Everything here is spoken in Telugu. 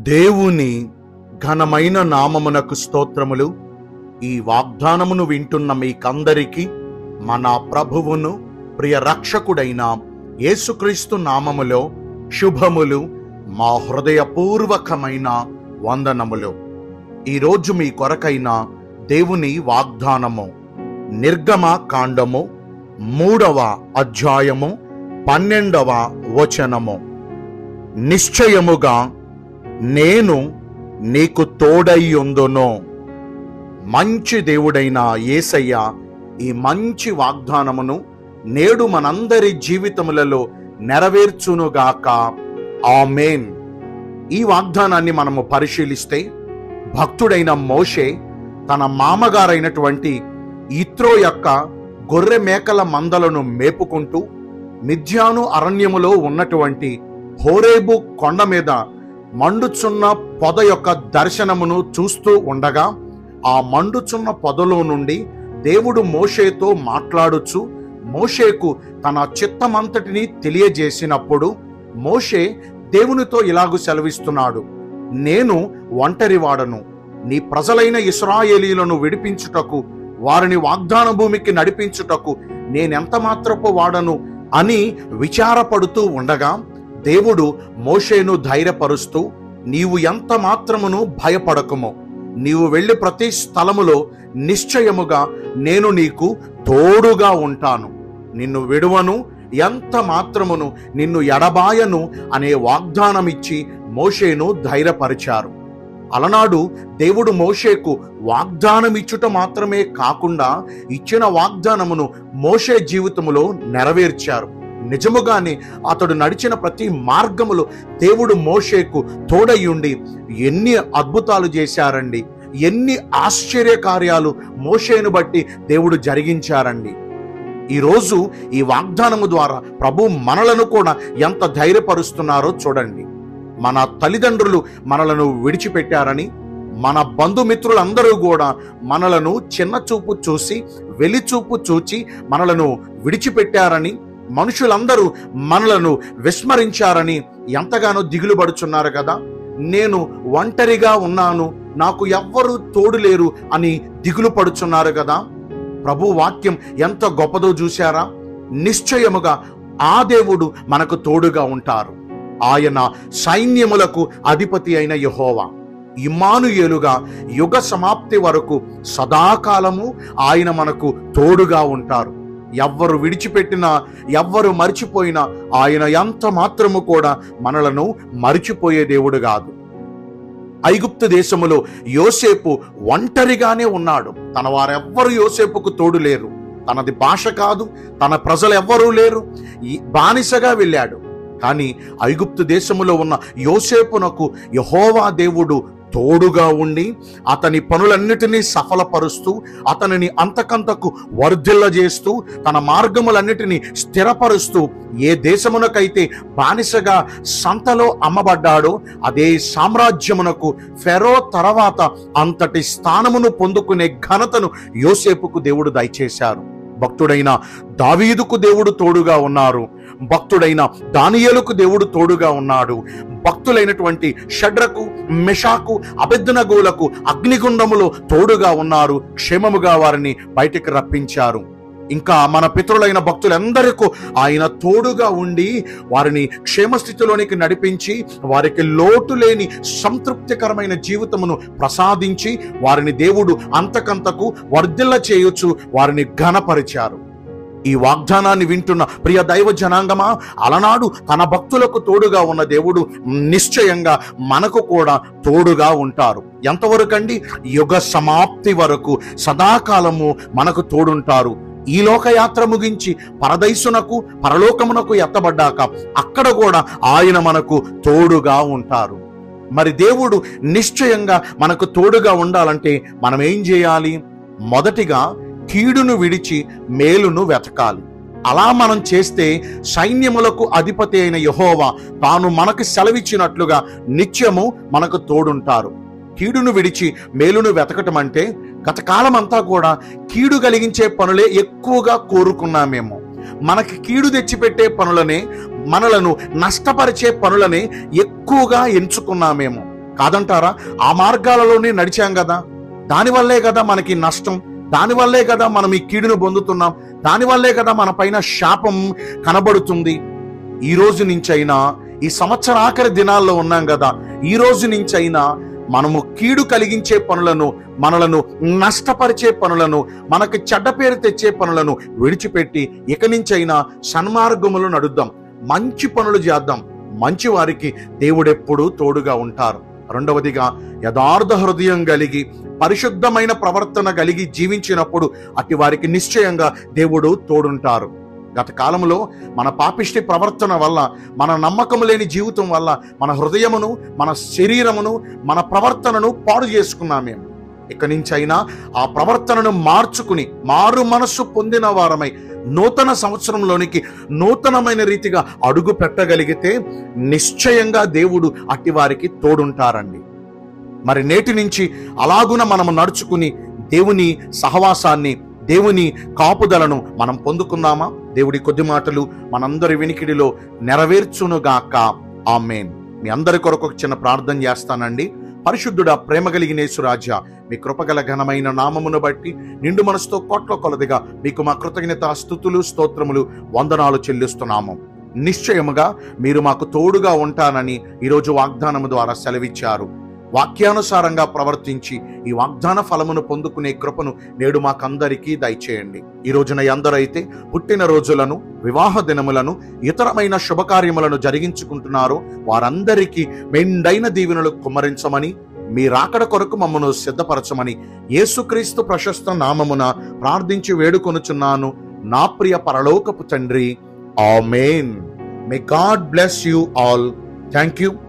దేవుని ఘనమైన నామమునకు స్తోత్రములు ఈ వాగ్దానమును వింటున్న మీకందరికీ మన ప్రభువును ప్రియ రక్షకుడైన యేసుక్రీస్తు నామములో శుభములు మా హృదయపూర్వకమైన వందనములు ఈరోజు మీ కొరకైన దేవుని వాగ్దానము నిర్గమ కాండము మూడవ అధ్యాయము పన్నెండవ వచనము నిశ్చయముగా నేను నీకు తోడయ్యుందును మంచి దేవుడైన యేసయ్య ఈ మంచి వాగ్దానమును నేడు మనందరి జీవితములలో నెరవేర్చునుగాక ఆమేన్ ఈ వాగ్దానాన్ని మనము పరిశీలిస్తే భక్తుడైన మోషే తన మామగారైనటువంటి ఇత్రో యొక్క గొర్రె మేకల మందలను మేపుకుంటూ మిథ్యాను అరణ్యములో ఉన్నటువంటి హోరేబు కొండ మీద మండుచున్న పొద యొక్క దర్శనమును చూస్తూ ఉండగా ఆ మండుచున్న పొదలో నుండి దేవుడు మోషేతో మాట్లాడుచు మోషేకు తన చిత్తమంతటిని తెలియజేసినప్పుడు మోషే దేవునితో ఇలాగు సెలవిస్తున్నాడు నేను ఒంటరివాడను నీ ప్రజలైన ఇస్రాయేలీలను విడిపించుటకు వారిని వాగ్దాన భూమికి నడిపించుటకు నేనెంత మాత్రపు వాడను అని విచారపడుతూ ఉండగా దేవుడు మోషేను ధైర్యపరుస్తూ నీవు ఎంత మాత్రమును భయపడకము నీవు వెళ్ళి ప్రతి స్థలములో నిశ్చయముగా నేను నీకు తోడుగా ఉంటాను నిన్ను విడువను ఎంత మాత్రమును నిన్ను ఎడబాయను అనే వాగ్దానమిచ్చి మోషేను ధైర్యపరిచారు అలనాడు దేవుడు మోషేకు వాగ్దానం ఇచ్చుట మాత్రమే కాకుండా ఇచ్చిన వాగ్దానమును మోషే జీవితములో నెరవేర్చారు నిజముగానే అతడు నడిచిన ప్రతి మార్గములో దేవుడు మోషేకు తోడయ్యుండి ఎన్ని అద్భుతాలు చేశారండి ఎన్ని ఆశ్చర్య కార్యాలు మోషేను బట్టి దేవుడు జరిగించారండి ఈరోజు ఈ వాగ్దానము ద్వారా ప్రభు మనలను కూడా ఎంత ధైర్యపరుస్తున్నారో చూడండి మన తల్లిదండ్రులు మనలను విడిచిపెట్టారని మన బంధుమిత్రులందరూ కూడా మనలను చిన్న చూపు చూసి వెలిచూపు చూచి మనలను విడిచిపెట్టారని మనుషులందరూ మనలను విస్మరించారని ఎంతగానో దిగులు పడుచున్నారు కదా నేను ఒంటరిగా ఉన్నాను నాకు ఎవ్వరూ తోడు లేరు అని దిగులు పడుచున్నారు కదా ప్రభు వాక్యం ఎంత గొప్పదో చూశారా నిశ్చయముగా ఆ దేవుడు మనకు తోడుగా ఉంటారు ఆయన సైన్యములకు అధిపతి అయిన యహోవా ఇమ్మానుయేలుగా యుగ సమాప్తి వరకు సదాకాలము ఆయన మనకు తోడుగా ఉంటారు ఎవ్వరు విడిచిపెట్టినా ఎవ్వరు మరిచిపోయినా ఆయన ఎంత మాత్రము కూడా మనలను మరిచిపోయే దేవుడు కాదు ఐగుప్తు దేశములో యోసేపు ఒంటరిగానే ఉన్నాడు తన వారెవ్వరు యోసేపుకు తోడు లేరు తనది భాష కాదు తన ప్రజలు ఎవ్వరూ లేరు ఈ బానిసగా వెళ్ళాడు కానీ ఐగుప్తు దేశములో ఉన్న యోసేపునకు యహోవా దేవుడు తోడుగా ఉండి అతని పనులన్నిటినీ సఫలపరుస్తూ అతనిని అంతకంతకు వర్ధిల్లజేస్తూ తన మార్గములన్నిటినీ స్థిరపరుస్తూ ఏ దేశమునకైతే బానిసగా సంతలో అమ్మబడ్డాడో అదే సామ్రాజ్యమునకు ఫెరో తర్వాత అంతటి స్థానమును పొందుకునే ఘనతను యోసేపుకు దేవుడు దయచేశారు భక్తుడైన దావీదుకు దేవుడు తోడుగా ఉన్నారు భక్తుడైన దానియేలుకు దేవుడు తోడుగా ఉన్నాడు భక్తులైనటువంటి షడ్రకు మెషాకు అబెద్దనగోలకు అగ్నిగుండములో తోడుగా ఉన్నారు క్షేమముగా వారిని బయటికి రప్పించారు ఇంకా మన పితరులైన భక్తులందరికీ ఆయన తోడుగా ఉండి వారిని క్షేమస్థితిలోనికి నడిపించి వారికి లోటు లేని సంతృప్తికరమైన జీవితమును ప్రసాదించి వారిని దేవుడు అంతకంతకు వర్ధిల్ల చేయొచ్చు వారిని ఘనపరిచారు ఈ వాగ్దానాన్ని వింటున్న ప్రియ దైవ జనాంగమా అలనాడు తన భక్తులకు తోడుగా ఉన్న దేవుడు నిశ్చయంగా మనకు కూడా తోడుగా ఉంటారు ఎంతవరకండి యుగ సమాప్తి వరకు సదాకాలము మనకు తోడుంటారు ఈ లోకయాత్ర ముగించి పరదైసునకు పరలోకమునకు ఎత్తబడ్డాక అక్కడ కూడా ఆయన మనకు తోడుగా ఉంటారు మరి దేవుడు నిశ్చయంగా మనకు తోడుగా ఉండాలంటే మనం ఏం చేయాలి మొదటిగా కీడును విడిచి మేలును వెతకాలి అలా మనం చేస్తే సైన్యములకు అధిపతి అయిన యహోవా తాను మనకు సెలవిచ్చినట్లుగా నిత్యము మనకు తోడుంటారు కీడును విడిచి మేలును వెతకటం అంటే గత కాలం అంతా కూడా కీడు కలిగించే పనులే ఎక్కువగా కోరుకున్నామేమో మనకి కీడు తెచ్చిపెట్టే పనులనే మనలను నష్టపరిచే పనులనే ఎక్కువగా ఎంచుకున్నామేమో కాదంటారా ఆ మార్గాలలోనే నడిచాం కదా దానివల్లే కదా మనకి నష్టం దానివల్లే కదా మనం ఈ కీడును పొందుతున్నాం దానివల్లే కదా మన పైన శాపం కనబడుతుంది ఈ రోజు నుంచైనా ఈ సంవత్సర ఆఖరి దినాల్లో ఉన్నాం కదా ఈ రోజు నుంచైనా మనము కీడు కలిగించే పనులను మనలను నష్టపరిచే పనులను మనకు చెడ్డ పేరు తెచ్చే పనులను విడిచిపెట్టి ఇక నుంచైనా సన్మార్గములు నడుద్దాం మంచి పనులు చేద్దాం మంచి వారికి దేవుడెప్పుడూ తోడుగా ఉంటారు రెండవదిగా యథార్థ హృదయం కలిగి పరిశుద్ధమైన ప్రవర్తన కలిగి జీవించినప్పుడు అట్టి వారికి నిశ్చయంగా దేవుడు తోడుంటారు గత కాలంలో మన పాపిష్టి ప్రవర్తన వల్ల మన నమ్మకం లేని జీవితం వల్ల మన హృదయమును మన శరీరమును మన ప్రవర్తనను పాడు చేసుకున్నాం మేము ఇక నుంచైనా ఆ ప్రవర్తనను మార్చుకుని మారు మనస్సు పొందిన వారమై నూతన సంవత్సరంలోనికి నూతనమైన రీతిగా అడుగు పెట్టగలిగితే నిశ్చయంగా దేవుడు అట్టి వారికి తోడుంటారండి మరి నేటి నుంచి అలాగున మనము నడుచుకుని దేవుని సహవాసాన్ని దేవుని కాపుదలను మనం పొందుకుందామా దేవుడి కొద్ది మాటలు మనందరి వినికిడిలో నెరవేర్చునుగాక ఆమెన్ మీ అందరి కొరకు ఒక చిన్న ప్రార్థన చేస్తానండి పరిశుద్ధుడా ప్రేమ కలిగిన యేసురాజా మీ కృపగల ఘనమైన నామమును బట్టి నిండు మనసుతో కోట్ల కొలదిగా మీకు మా కృతజ్ఞత స్థుతులు స్తోత్రములు వందనాలు చెల్లిస్తున్నాము నిశ్చయముగా మీరు మాకు తోడుగా ఉంటానని ఈరోజు వాగ్దానము ద్వారా సెలవిచ్చారు వాక్యానుసారంగా ప్రవర్తించి ఈ వాగ్దాన ఫలమును పొందుకునే కృపను నేడు మాకందరికీ దయచేయండి ఈ రోజున ఎందరైతే పుట్టిన రోజులను వివాహ దినములను ఇతరమైన శుభకార్యములను జరిగించుకుంటున్నారో వారందరికీ మెండైన దీవెనలు కుమ్మరించమని మీ రాకడ కొరకు మమ్మను సిద్ధపరచమని యేసుక్రీస్తు ప్రశస్త నామమున ప్రార్థించి వేడుకొనుచున్నాను నా ప్రియ పరలోకపు తండ్రి amen may God bless you all thank you